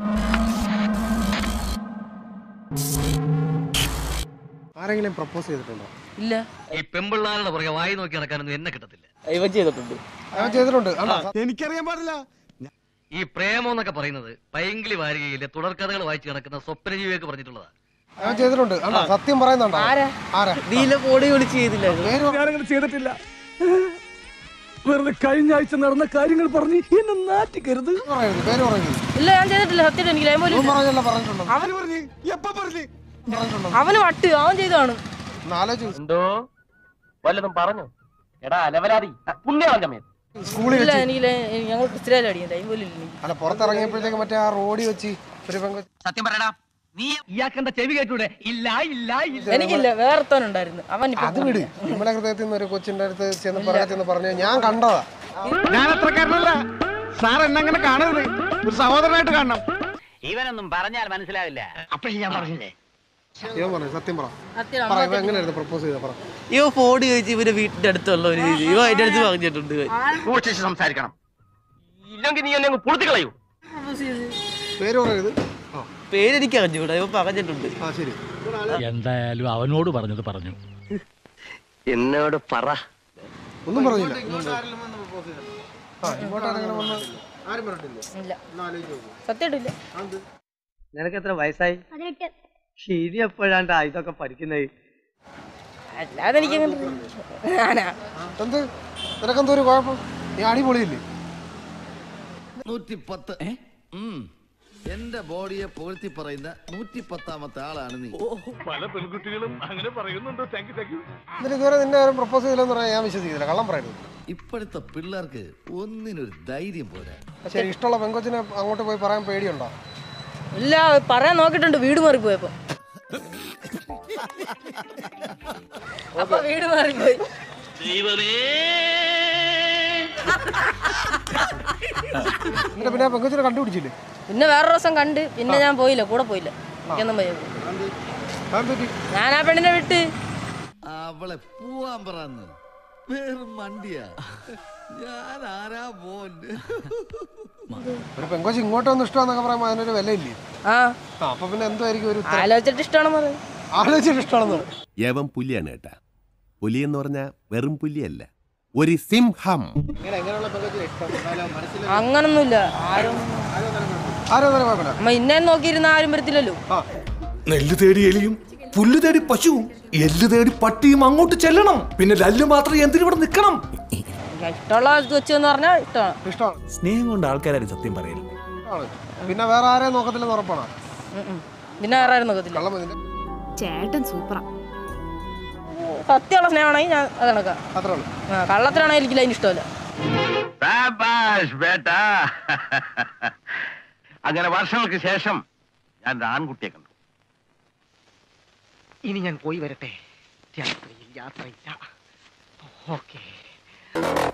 ആരെങ്കിലും പ്രപ്പോസ് ചെയ്തിട്ടുണ്ടോ ഇല്ല ഈ പെമ്പിള്ളാരുടെ പുറകെ വായി നോക്കി നടക്കാനൊന്നും എന്നെ കിട്ടത്തില്ല ഇവൻ ചെയ്തിട്ടുണ്ട് അയാൾ ചെയ്തിട്ടുണ്ട് ആണോ? എനിക്കറിയാൻ പാടില്ല ഈ പ്രേമം എന്നൊക്കെ പറയുന്നത് പൈങ്കിളി വാരികയിലെ തുടർക്കഥകൾ വായിച്ചു കിടക്കുന്ന സ്വപ്നജീവിയൊക്കെ പറഞ്ഞിട്ടുള്ളതാ അയാൾ ചെയ്തിട്ടുണ്ട് ആണോ സത്യം പറയുന്നുണ്ടോ ആരാ ആരാ നീല പൊടി വിളിച്ച് ചെയ്തില്ലായിരുന്നു പേര് പറ- ഞാനങ്ങനെ ചെയ്തിട്ടില്ല വെറുതെ കഴിഞ്ഞ ആഴ്ച നടന്ന കാര്യങ്ങൾ പറഞ്ഞ് എന്നെ നാറ്റിക്കരുത് പറയരുത് പേര് പറയുന്നത് ഇല്ല ഞാൻ ചെയ്തിട്ടില്ല സത്യം എനിക്ക് ലൈൻ പോലും ഇവൻ പറഞ്ഞല്ല പറഞ്ഞിട്ടുണ്ടോ അവര് പറഞ്ഞ് എപ്പ പറഞ്ഞ് പറഞ്ഞിട്ടുണ്ടോ അവന് വട്ട് അവൻ ചെയ്താണ് ഒന്ന് ആലോചിച്ച് എന്തോ വല്ലതും പറഞ്ഞു എടാ അലവലാതി പുണ്യവഞ്ചമേ സ്കൂളിൽ ഇല്ല വെച്ച് എനിക്ക് ലൈൻ- എനിക്ക് ഞങ്ങൾ ക്രിസ്ത്യൻ അടിയും ലൈൻ പോലും ഇല്ല എനിക്ക് അല്ല പുറത്തിറങ്ങിയപ്പോഴത്തേക്ക് മറ്റേ ആ റോഡിൽ വെച്ച് ഒരു പെങ്കൊച്ച് സത്യം പറയടാ നീ ഇയാക്കെന്താ ചെവി കേട്ടൂടെ ഇല്ല ഇല്ല ഇല്ല എനിക്കില്ല വേറെത്തോനുണ്ടായിരുന്നു അവൻ ഇപ്പൊ അത് വിട് നമ്മളെ ഹൃദയത്തിൽ നിന്ന് ഒരു കൊച്ചിന്റെ അടുത്ത് ചെന്ന് പറയാ ചെന്ന് പറഞ്ഞു ഞാൻ കണ്ടതാ ഞാൻ അത്രക്കാരനല്ല സാർ എന്നെ അങ്ങനെ കാണരുത് ഒരു സഹോദരനായിട്ട് കാണണം ഇവനൊന്നും പറഞ്ഞാൽ മനസ്സിലാവില്ല അപ്പഴേ ഞാൻ പറഞ്ഞില്ലേ ഇവൻ പറഞ്ഞു സത്യം പറ സത്യം പറ ഇവ എങ്ങനെയായിരുന്നു പ്രപ്പോസ് ചെയ്ത പറ ഇവ ഫോൺ ചോദിച്ച് ഇവന്റെ വീട്ടിന്റെ അടുത്തുള്ള ഒരു രീതി ഇവ അതിന്റെ അടുത്ത് പറഞ്ഞിട്ടുണ്ട് ഇവൻ. സൂക്ഷിച്ച് സംസാരിക്കണം ഇല്ലെങ്കിൽ നീ എന്നെ അങ്ങ് പുറത്തു കളയൂ പേര് പറയരുത് ആ പേര് എനിക്ക് അറിഞ്ഞൂടാ ഇവ പറഞ്ഞിട്ടുണ്ട് ആ ശരി എന്തായാലും അവനോട് പറഞ്ഞത് പറഞ്ഞു എന്നോട് പറ ഒന്നും പറഞ്ഞില്ല ആ ഇങ്ങോട്ട് ആരെങ്കിലും വന്ന് ആരും പറഞ്ഞിട്ടില്ല ഇല്ല ഒന്ന് ആലോചിച്ച് നോക്ക്. സത്യമായിട്ടില്ല അത് നിനക്ക് എത്ര വയസ്സായി ഇനി എപ്പോഴാണ്ടാ ഇതൊക്കെ പഠിക്കുന്നത് അല്ലാതെ എനിക്ക് ഞാനാ എന്ത് നിനക്കെന്തോ ഒരു കുഴപ്പം നീ അടിപൊളിയില്ലേ നൂറ്റിപ്പത്ത് ഉം. എന്റെ ബോഡിയെ പുകഴ്ത്തി പറയുന്ന നൂറ്റിപ്പത്താമത്തെ ആളാണ് നീ എന്നിട്ട് ഇതുവരെ നിന്നെ ആരും പ്രപ്പോസ് ചെയ്തില്ലെന്ന് പറയാൻ ഞാൻ വിശ്വസിക്കുന്നില്ല കള്ളം പറയരുത് ഇപ്പോഴത്തെ പിള്ളേർക്ക് ഒന്നിനൊരു ധൈര്യം പോരാ ശരി ഇഷ്ടമുള്ള പെങ്കൊച്ചിനെ അങ്ങോട്ട് പോയി പറയാൻ പേടിയുണ്ടോ ഇല്ല പറയാൻ നോക്കിയിട്ടുണ്ട് വീട് മാറിപ്പോയപ്പോ അപ്പൊ വീട് മാറിപ്പോയി എന്നിട്ട് പിന്നെ ആ പെങ്കൊച്ചിനെ കണ്ടുപിടിച്ചില്ലേ പിന്നെ വേറെ ദിവസം കണ്ട് പിന്നെ ഞാൻ പോയില്ല കൂടെ പോയില്ല എനിക്കൊന്നും പോയി ഞാൻ പറ്റി ഞാൻ ആ പെണ്ണിനെ വിട്ട് അവളെ പോവാൻ പറന്ന് വെറും മണ്ടിയാ ഞാൻ ആരാ മോൻ ഒരു പെങ്കൊച്ച് ഇങ്ങോട്ട് വന്ന് ഇഷ്ടമാന്നൊക്കെ പറയുമ്പോൾ അതിനൊരു വിലയില്ലേ ആ ആ അപ്പൊ പിന്നെ എന്തായിരിക്കും ഒരു ഉത്തരം ആലോചിച്ചിട്ട് ഇഷ്ടമാണെന്ന് പറയും ആലോചിച്ചിട്ട് ഇഷ്ടമാണെന്ന് യവൻ പുലിയാണ് കേട്ടാ പുലി എന്ന് പറഞ്ഞാൽ വെറും പുലിയല്ല ഒരു സിംഹം അങ്ങനൊന്നുമില്ല ആരും ആരും അങ്ങനെ കുഴപ്പമില്ല അമ്മ ഇന്നെ നോക്കിയിരുന്ന ആരും വരത്തില്ലല്ലോ ആ നെല്ല് തേടി എലിയും പുല്ല് തേടി പശുവും എല്ല് തേടി പട്ടിയും അങ്ങോട്ട് ചെല്ലണം പിന്നെ ലല്ല് മാത്രം എന്തിനിവിടെ നിൽക്കണം എനിക്ക് ഇഷ്ടമുള്ള ഇത് വെച്ചെന്ന് പറഞ്ഞാൽ ഇഷ്ടമാണ് ഇഷ്ടമാണ് സ്നേഹം കൊണ്ട് ആൾക്കാരും സത്യം പറയില്ല ഇഷ്ടമാണ് പിന്നെ വേറെ ആരെയും നോക്കത്തില്ലെന്ന് ഉറപ്പാണ് ഉം ഉം. പിന്നെ വേറെ ആരും നോക്കത്തില്ല കള്ളം ഇതിന്റെ ചേട്ടൻ സൂപ്പറാ സത്യമുള്ള സ്നേഹമാണെങ്കിൽ ഞാൻ അത് കണക്കാം അത്രേ ഉള്ളൂ ആ കള്ളത്തിനാണെങ്കിൽ എനിക്ക് ലൈൻ ഇഷ്ടമല്ല ബേട്ടാ അങ്ങനെ വർഷങ്ങൾക്ക് ശേഷം ഞാൻ ഒരു ആൺകുട്ടിയെ കണ്ടു ഇനി ഞാൻ പോയി വരട്ടെ രാത്രിയിൽ യാത്രയില്ല ഓക്കേ